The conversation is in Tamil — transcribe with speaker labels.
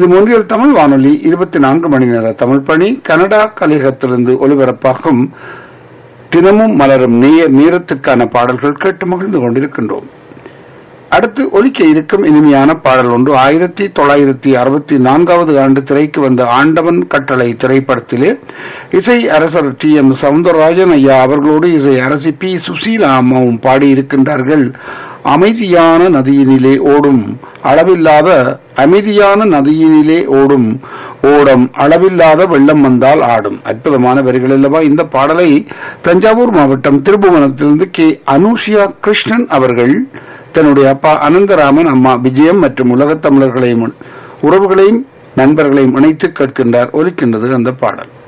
Speaker 1: இது மொன்றியல் தமிழ் வானொலி இருபத்தி நான்கு மணி நேர தமிழ் பணி கனடா கலையகத்திலிருந்து ஒலிபரப்பாகும் தினமும் மலரும் நேய நேரத்துக்கான பாடல்கள் கேட்டு மகிழ்ந்து கொண்டிருக்கின்றோம் அடுத்து ஒலிக்க இருக்கும் இனிமையான பாடல் ஒன்று ஆயிரத்தி தொள்ளாயிரத்தி அறுபத்தி நான்காவது ஆண்டு திரைக்கு வந்த ஆண்டவன் கட்டளை திரைப்படத்திலே இசை அரசர் டி எம் சவுந்தரராஜன் ஐயா அவர்களோடு இசை அரசி பி சுசீலா அம்மாவும் பாடியிருக்கின்றார்கள் அமைதியான நதியினிலே ஓடும் அளவில்லாத அமைதியான நதியினிலே ஓடும் ஓடம் அளவில்லாத வெள்ளம் வந்தால் ஆடும் அற்புதமான வரிகள் அல்லவா இந்த பாடலை தஞ்சாவூர் மாவட்டம் திருபுவனத்திலிருந்து கே அனுஷியா கிருஷ்ணன் அவர்கள் தன்னுடைய அப்பா அனந்தராமன் அம்மா விஜயம் மற்றும் உலகத் தமிழர்களையும் உறவுகளையும் நண்பர்களையும் இணைத்து கேட்கின்றார் ஒலிக்கின்றது அந்த பாடல்